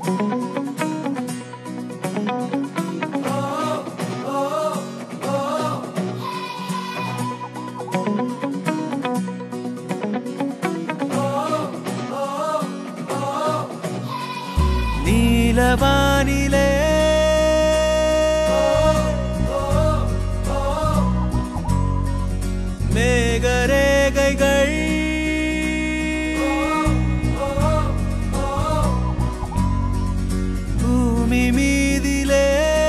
நீலவானிலே மேகரேகைகள் பூமி மீதிலே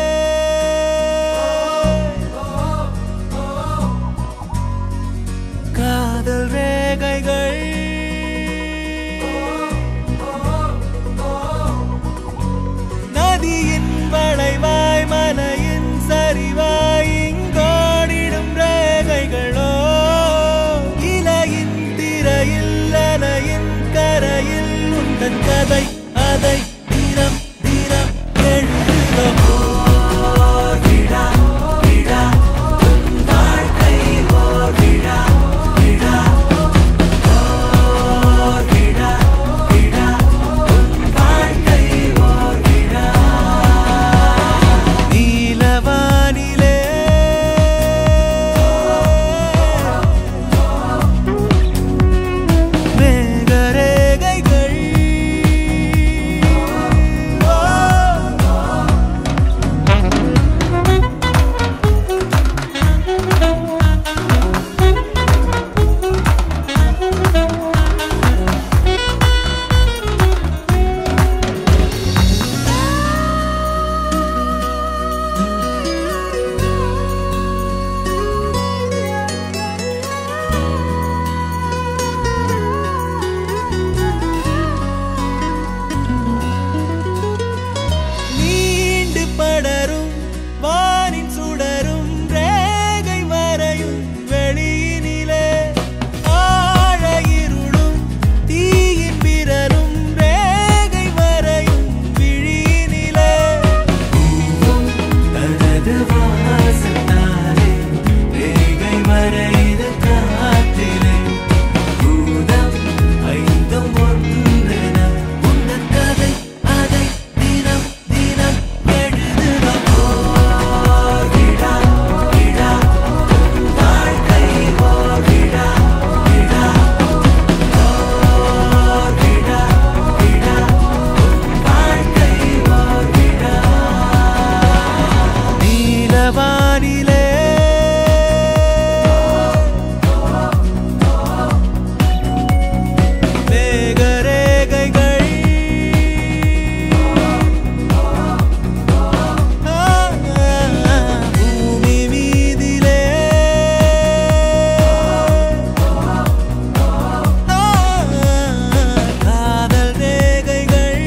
காதல் ரேகைகள் நதியின் வளைவாய் மலையின் சரிவாய் இங்கோடிடும் ரேகைகளோ இலையின் திரையில் அலையின் கரையில் உந்தன் கதை அதை தினம் தினம் எழுதுதோ விழா விழா உன் வாழ்க்கை ஓர் விழா விழா ஓர் விழா விழா உன் வாழ்க்கை ஓர் விழா நீலவானிலே மேகரேகைகள் நீண்டு படரும் வானின் சுடரும் ரேகை வரையும் வெளியினிலே ஆழ இருளும் தீயின் விரலும் ரேகை வரையும் விழியினிலே பூவும் தனது வாசத்தாலே ரேகை வரைது காற்றிலே பூதம் ஐந்தும் ஒன்றென உந்தன் கதை அதை தினம் தினம் எழுதுதோம் ஓர் விழா விழா உன் வாழ்க்கை ஓர் விழா விழா ஓர் விழா விழா உன் வாழ்க்கை ஓர் விழா நீலவானிலே மேகரேகைகள் பூமி மீதிலே காதல் ரேகைகள்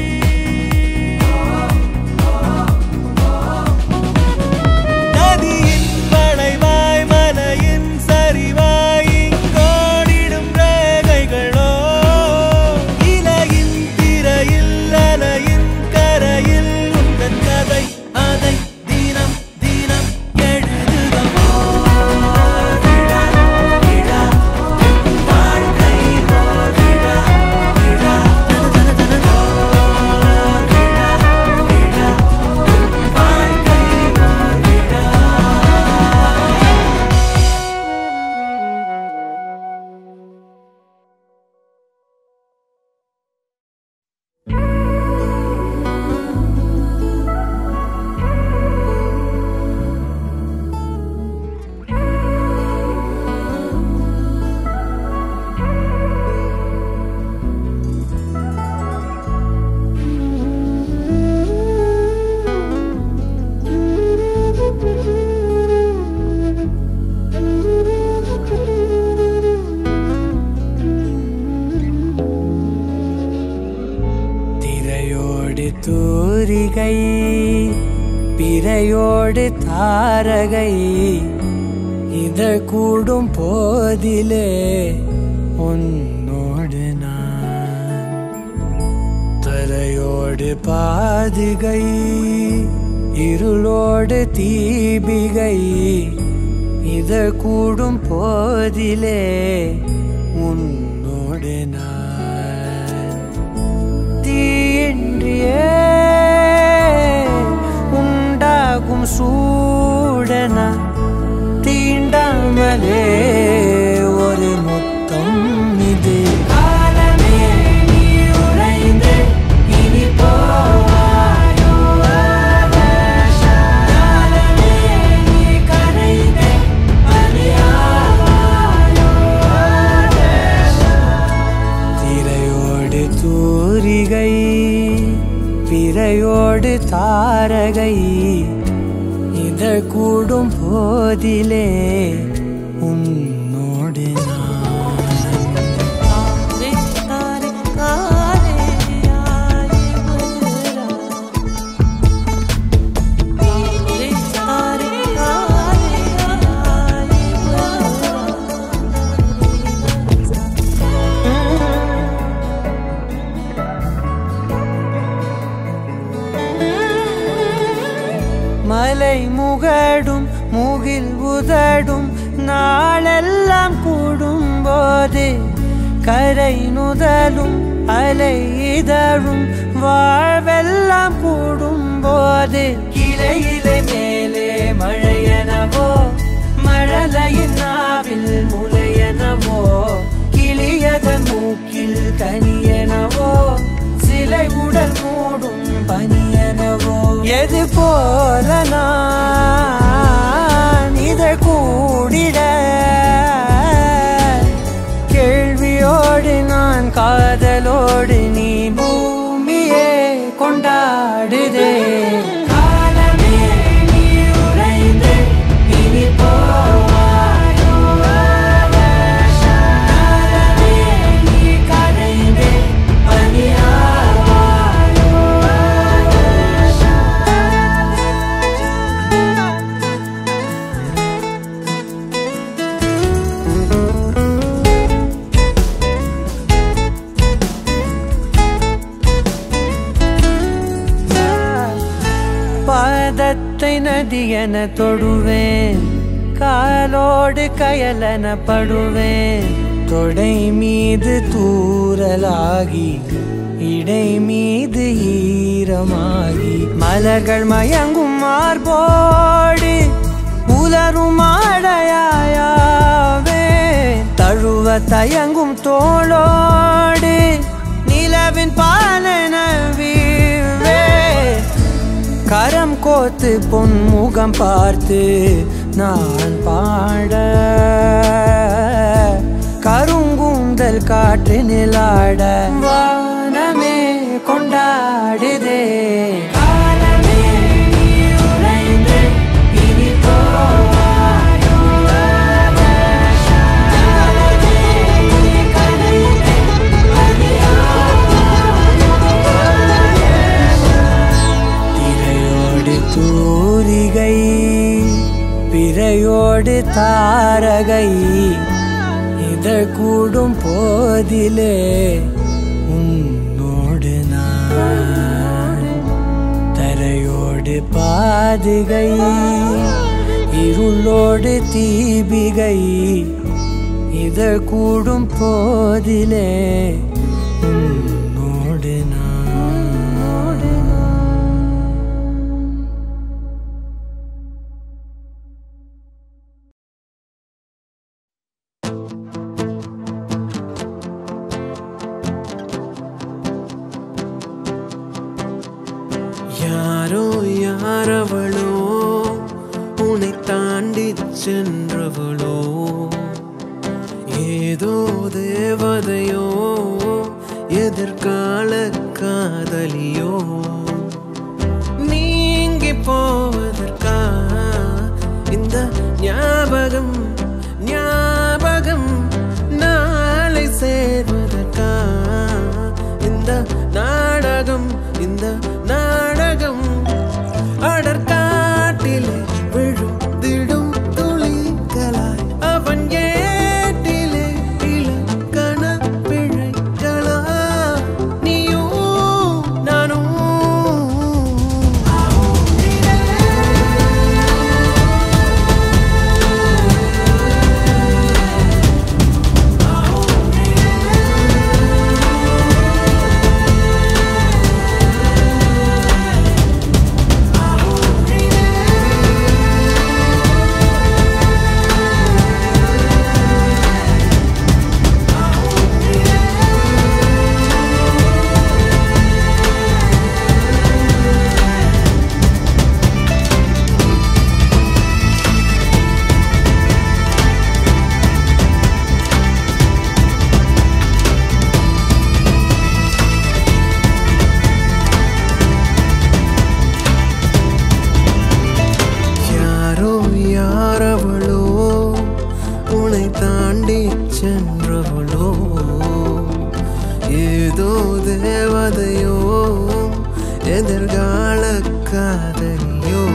நதியின் வளைவாய் மலையின் சரிவாய் இங்கோடிடும் ரேகைகளோ இலையின் திரையில் அலையின் கரையில் உந்தன் கதை அதை தினம் தினம் எழுதுதோம் ஓர் விழா விழா உன் வாழ்க்கை ஓர் விழா விழா ஓர் விழா விழா உன் வாழ்க்கை ஓர் விழா திரையோடு தூரிகை பிறையோடு தாரகை இதழ் கூடும் போதிலே உன்னோடு நான் தரையோடு பாதுகை இருளோடு தீபிகை இதழ் கூடும் போதிலே உன்னோடு நான் தீயின்றியே சூடன தீண்டாமலே ஒரு மொத்தம் இது காலமே நீ உறைந்து இனி போவாயோ காலமே நீ கரைந்து பலியாவாயோ திரையோடு தூரிகை பிறையோடு தாரகை இதழ் கூடும் போதிலே உன்னோடு நான் மலை முகடும் முகில் உதடும் நாளெல்லாம் கூடும்போது கரை நுதலும் அலை இதழும் வாழ்வெல்லாம் கூடும்போது கிளையிலே மேலே மழையனவோ மழலையின் நாவில் முளையனவோ கிளியதன் மூக்கில் கனியனவோ சிலை உடல் மூடும் பனியனவோ எது போல நான் இதை கூடிட கேள்வியோடு நான் காதலோடு நீ பூமியே கொண்டாடுதே காலமே நீ உறைந்து இனி போவாயோ காலமே நீ கரைந்து பனியாவாயோ பாதத்தை நதி என தொடுவேன் காலோடு கயலென படுவேன் தொடை மீது தூறலாகி இடை மீது ஈரமாகி மலர்கள் மயங்கும் மார்போடு உலரும் ஆடையாயாவே தழுவ தயங்கும் தோளோடு நிலவின் பாலன வீழ்வே கரம் கோத்து பொன் முகம் பார்த்து நான் பாட கருங்கூந்தல் காற்று நிலாட வானமே கொண்டாடுதே காலமே நீ உறைந்து இனி போவாயோ காலமே நீ கரைந்து திரையோடு தூரிகை பிறையோடு தாரகை இதழ் கூடும் போதிலே உன்னோடு நான் தரையோடு பாதுகை இருளோடு தீபிகை இதழ் கூடும் போதிலே உன்னோடு நான் யாரோ யாரவளோ உன்னை தாண்டி சென்றவளோ ஏதோ தேவதையோ எதிர்கால காதலியோ நீங்கி போவதற்கா இந்த ஞாபகம் ஞாபகம் நாளை சேர்வதற்கா இந்த நாடகம் இந்த நாடகம் அடற்காட்டிலே விழுந்திடும் துளிகளாய் அவன் ஏட்டிலே இலக்கண பிழைகளா நீயும் நானும் எதிர்கால காதலியோ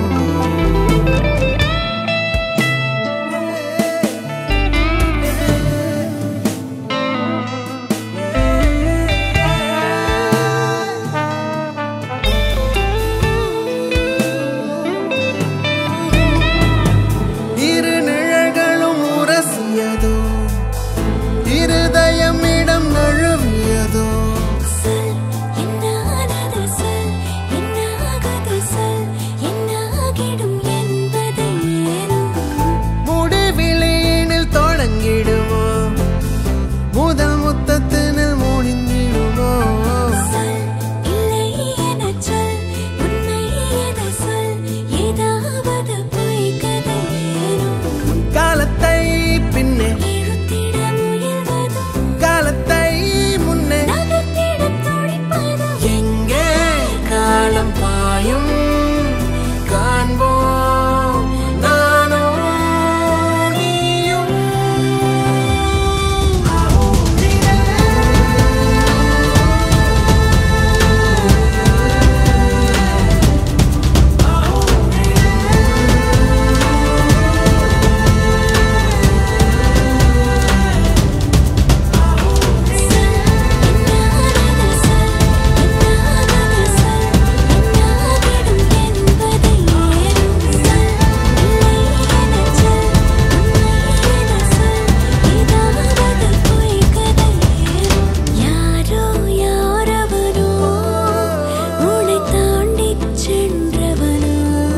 இரு நிழல்களும் உரசியதோ இருதயம் இடம் நழுவியதோ சொல் என்னானது சொல் என்னாகது சொல் என்னாகிடும் என்பதை ஏனோ முடிவிலையினில் தொடங்கிடுமோ முதல் முத்தத்தினில் முடிந்திடுமோ சொல் இல்லை எனச் சொல் உண்மை என சொல் ஏதாவது பொய் கதை ஏனோ காலத்தை பின்னே இழுத்திட முயல்வதும் காலத்தை முன்னே நகர்த்திட துடிப்பதும் எங்கே காலம் பாயும் காண்போம் நானோ நீயும் என்னானது சொல் என்னாகது சொல் என்னாகிடும் என்பதை ஏனோ சொல் இல்லை எனச் சொல் உண்மை என சொல் ஏதாவது பொய் கதை ஏனோ யாரோ யாரவனோ உன்னை தாண்டிச் சென்றவனோ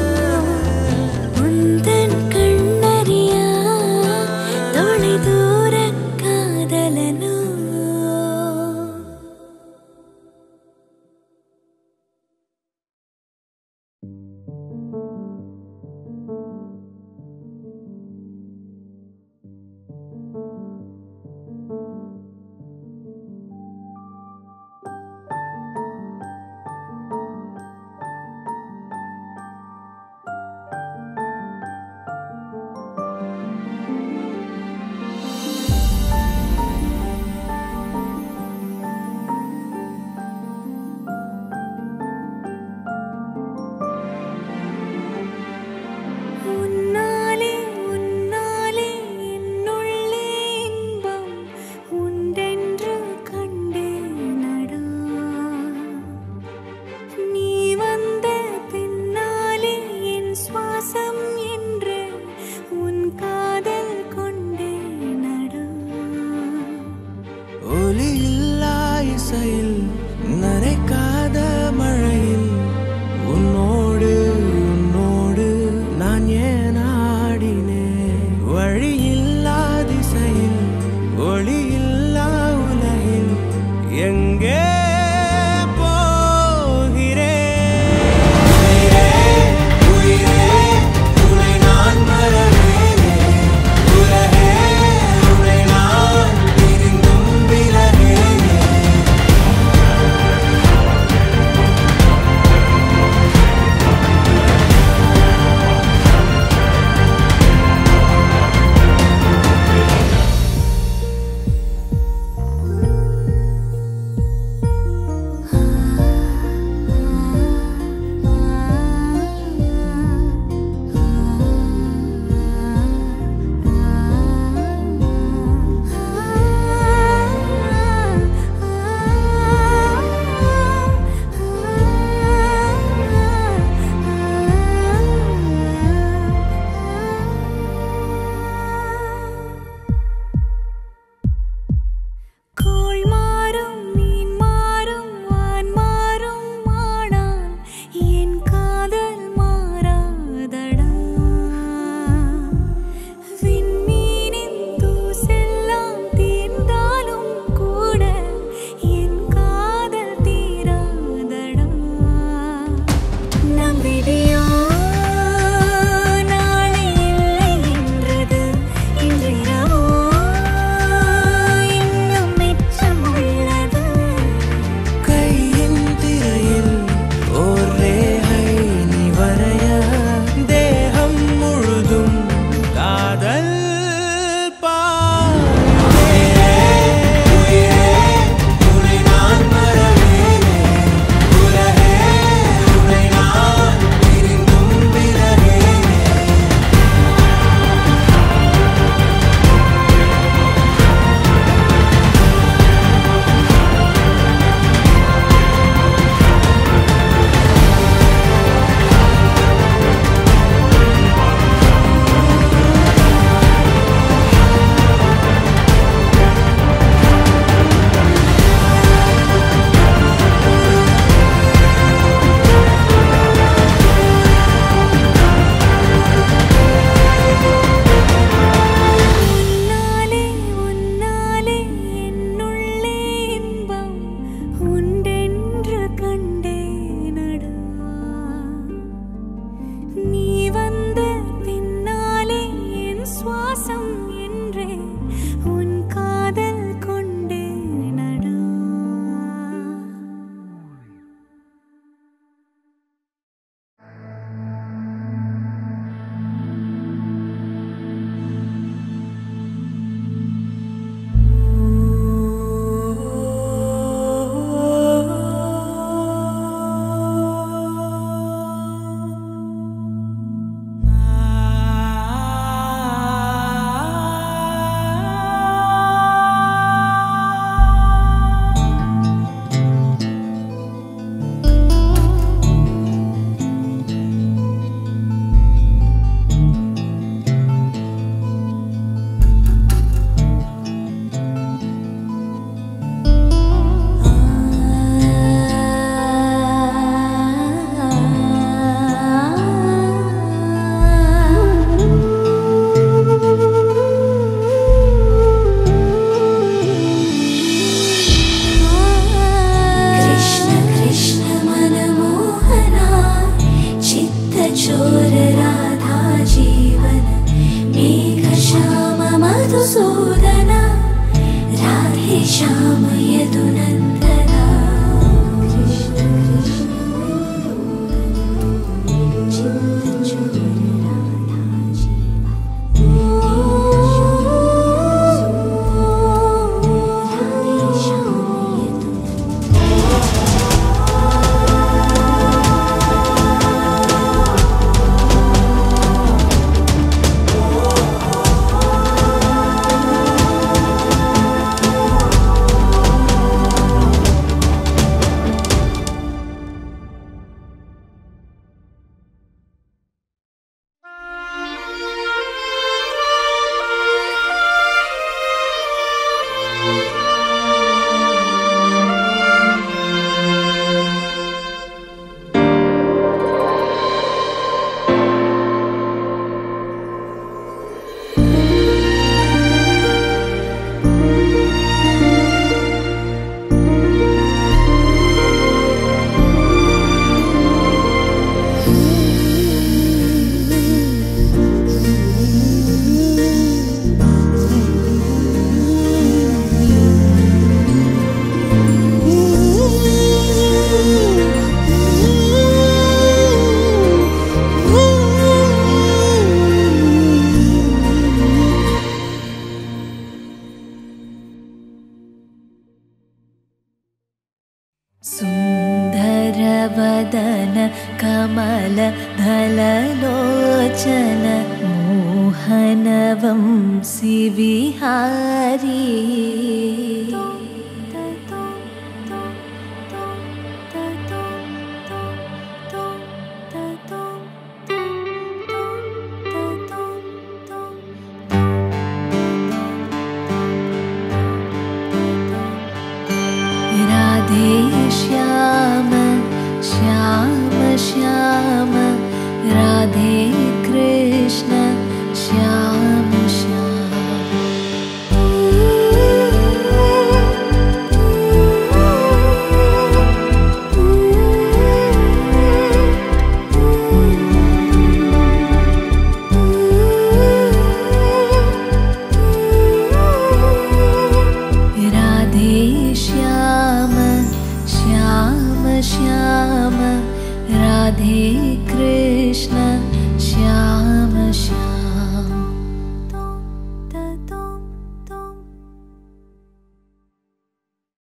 உந்தன் கண்ணறியா தொலை தூர காதலனோ உன்னாலே உன்னாலே என்னுள்ளே இன்பம் உண்டென்று கண்டேனடா நீ வந்த பின்னாலே என் சுவாசம் என்று உன் காதல் கொண்டேனடா ஒலி இல்லா இசையில் நனைக்காத மழையில் உன்னோடு உன்னோடு நான் ஏன் ஆடினேன் வழி இல்லா திசையில் ஒளி இல்லா உலகில் எங்கே கோள் மாறும் மீன் மாறும் வான் மாறும் ஆனால் என் காதல் மாறாதடா விண்மீனின் தூசெல்லாம் தீர்ந்தாலும் கூட என் காதல் தீராதடா நம் விதியோ நாளை இல்லை என்றது இன்றிரவோ இன்னும் மிச்சம் உள்ளது கையின் திரையில் ஓர் ரேகை நீ வரைய தேகம் முழுதும் காதல் பாயே श्याम यदुनन्दना कृष्ण कृष्ण चित्तचूर राधाजी राधे श्याम यदुनन्दना सुन्दरवदन कमलदललोचन मोहनवं शिविहारी राधे श्याम श्याम श्याम राधे कृष्ण श्याम श्याम राधे श्याम श्याम श्याम राधे कृष्ण